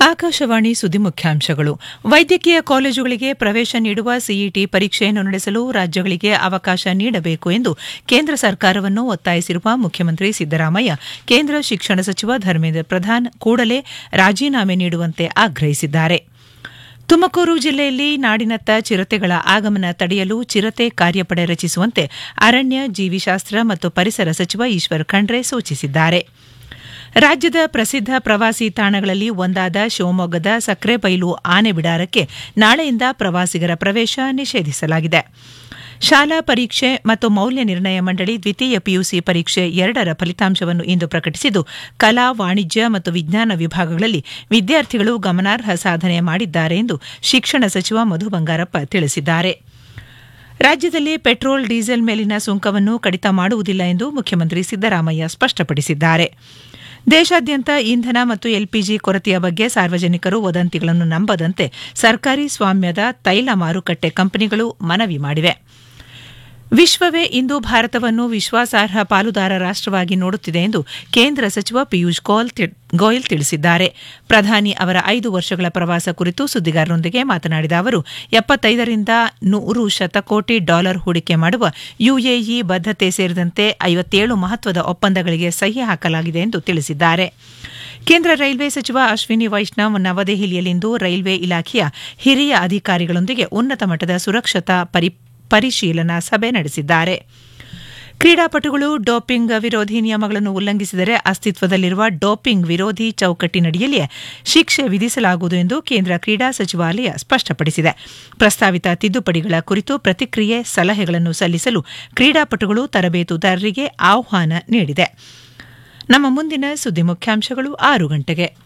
ಆಕಾಶವಾಣಿ ಸುದ್ದಿ ಮುಖ್ಯಾಂಶಗಳು ವೈದ್ಯಕೀಯ ಕಾಲೇಜುಗಳಿಗೆ ಪ್ರವೇಶ ನೀಡುವ ಸಿಇಟಿ ಪರೀಕ್ಷೆಯನ್ನು ನಡೆಸಲು ರಾಜ್ಯಗಳಿಗೆ ಅವಕಾಶ ನೀಡಬೇಕು ಎಂದು ಕೇಂದ್ರ ಸರ್ಕಾರವನ್ನು ಒತ್ತಾಯಿಸಿರುವ ಮುಖ್ಯಮಂತ್ರಿ ಸಿದ್ದರಾಮಯ್ಯ ಕೇಂದ್ರ ಶಿಕ್ಷಣ ಸಚಿವ ಧರ್ಮೇಂದ್ರ ಪ್ರಧಾನ್ ಕೂಡಲೇ ರಾಜೀನಾಮೆ ನೀಡುವಂತೆ ಆಗ್ರಹಿಸಿದ್ದಾರೆ ತುಮಕೂರು ಜಿಲ್ಲೆಯಲ್ಲಿ ನಾಡಿನತ್ತ ಚಿರತೆಗಳ ಆಗಮನ ತಡೆಯಲು ಚಿರತೆ ಕಾರ್ಯಪಡೆ ರಚಿಸುವಂತೆ ಅರಣ್ಯ ಜೀವಿಶಾಸ್ತ್ರ ಮತ್ತು ಪರಿಸರ ಸಚಿವ ಈಶ್ವರ್ ಖಂಡ್ರೆ ಸೂಚಿಸಿದ್ದಾರೆ ರಾಜ್ಯದ ಪ್ರಸಿದ್ಧ ಪ್ರವಾಸಿ ತಾಣಗಳಲ್ಲಿ ಒಂದಾದ ಶಿವಮೊಗ್ಗದ ಸಕ್ರೆಬೈಲು ಆನೆ ಬಿಡಾರಕ್ಕೆ ನಾಳೆಯಿಂದ ಪ್ರವಾಸಿಗರ ಪ್ರವೇಶ ನಿಷೇಧಿಸಲಾಗಿದೆ ಶಾಲಾ ಪರೀಕ್ಷೆ ಮತ್ತು ಮೌಲ್ಯ ನಿರ್ಣಯ ಮಂಡಳಿ ದ್ವಿತೀಯ ಪಿಯುಸಿ ಪರೀಕ್ಷೆ ಎರಡರ ಫಲಿತಾಂಶವನ್ನು ಇಂದು ಪ್ರಕಟಿಸಿದ್ದು ಕಲಾ ವಾಣಿಜ್ಯ ಮತ್ತು ವಿಜ್ಞಾನ ವಿಭಾಗಗಳಲ್ಲಿ ವಿದ್ಯಾರ್ಥಿಗಳು ಗಮನಾರ್ಹ ಸಾಧನೆ ಮಾಡಿದ್ದಾರೆ ಎಂದು ಶಿಕ್ಷಣ ಸಚಿವ ಮಧು ಬಂಗಾರಪ್ಪ ತಿಳಿಸಿದ್ದಾರೆ ರಾಜ್ಯದಲ್ಲಿ ಪೆಟ್ರೋಲ್ ಡೀಸೆಲ್ ಮೇಲಿನ ಸುಂಕವನ್ನು ಕಡಿತ ಮಾಡುವುದಿಲ್ಲ ಎಂದು ಮುಖ್ಯಮಂತ್ರಿ ಸಿದ್ದರಾಮಯ್ಯ ಸ್ಪಷ್ಟಪಡಿಸಿದ್ದಾರೆ ದೇಶಾದ್ಯಂತ ಇಂಧನ ಮತ್ತು ಎಲ್ಪಿಜಿ ಕೊರತೆಯ ಬಗ್ಗೆ ಸಾರ್ವಜನಿಕರು ವದಂತಿಗಳನ್ನು ನಂಬದಂತೆ ಸರ್ಕಾರಿ ಸ್ವಾಮ್ಯದ ತೈಲ ಮಾರುಕಟ್ಟೆ ಕಂಪನಿಗಳು ಮನವಿ ಮಾಡಿವೆ ವಿಶ್ವವೇ ಇಂದು ಭಾರತವನ್ನು ವಿಶ್ವಾಸಾರ್ಹ ಪಾಲುದಾರ ರಾಷ್ಟವಾಗಿ ನೋಡುತ್ತಿದೆ ಎಂದು ಕೇಂದ್ರ ಸಚಿವ ಪಿಯೂಷ್ ಗೋಯಲ್ ತಿಳಿಸಿದ್ದಾರೆ ಪ್ರಧಾನಿ ಅವರ ಐದು ವರ್ಷಗಳ ಪ್ರವಾಸ ಕುರಿತು ಸುದ್ದಿಗಾರರೊಂದಿಗೆ ಮಾತನಾಡಿದ ಅವರು ಎಪ್ಪತ್ತೈದರಿಂದ ನೂರು ಶತಕೋಟಿ ಡಾಲರ್ ಹೂಡಿಕೆ ಮಾಡುವ ಯುಎಇ ಬದ್ಧತೆ ಸೇರಿದಂತೆ ಐವತ್ತೇಳು ಮಹತ್ವದ ಒಪ್ಪಂದಗಳಿಗೆ ಸಹಿ ಹಾಕಲಾಗಿದೆ ಎಂದು ತಿಳಿಸಿದ್ದಾರೆ ಕೇಂದ್ರ ರೈಲ್ವೆ ಸಚಿವ ಅಶ್ವಿನಿ ವೈಷ್ಣವ್ ನವದೆಹಲಿಯಲ್ಲಿಂದು ರೈಲ್ವೆ ಇಲಾಖೆಯ ಹಿರಿಯ ಅಧಿಕಾರಿಗಳೊಂದಿಗೆ ಉನ್ನತ ಮಟ್ಟದ ಸುರಕ್ಷತಾ ಪರಿಶೀಲನಾ ಸಭೆ ನಡೆಸಿದ್ದಾರೆ ಕ್ರೀಡಾಪಟುಗಳು ಡೋಪಿಂಗ್ ವಿರೋಧಿ ನಿಯಮಗಳನ್ನು ಉಲ್ಲಂಘಿಸಿದರೆ ಅಸ್ತಿತ್ವದಲ್ಲಿರುವ ಡೋಪಿಂಗ್ ವಿರೋಧಿ ಚೌಕಟ್ಟಿನಡಿಯಲ್ಲಿಯೇ ಶಿಕ್ಷೆ ವಿಧಿಸಲಾಗುವುದು ಎಂದು ಕೇಂದ್ರ ಕ್ರೀಡಾ ಸಚಿವಾಲಯ ಸ್ಪಷ್ಟಪಡಿಸಿದೆ ಪ್ರಸ್ತಾವಿತ ತಿದ್ದುಪಡಿಗಳ ಕುರಿತು ಪ್ರತಿಕ್ರಿಯೆ ಸಲಹೆಗಳನ್ನು ಸಲ್ಲಿಸಲು ಕ್ರೀಡಾಪಟುಗಳು ತರಬೇತುದಾರರಿಗೆ ಆಹ್ವಾನ ನೀಡಿದೆ ನಮ್ಮ ಮುಂದಿನ ಸುದ್ದಿ ಮುಖ್ಯಾಂಶಗಳು ಆರು ಗಂಟೆಗೆ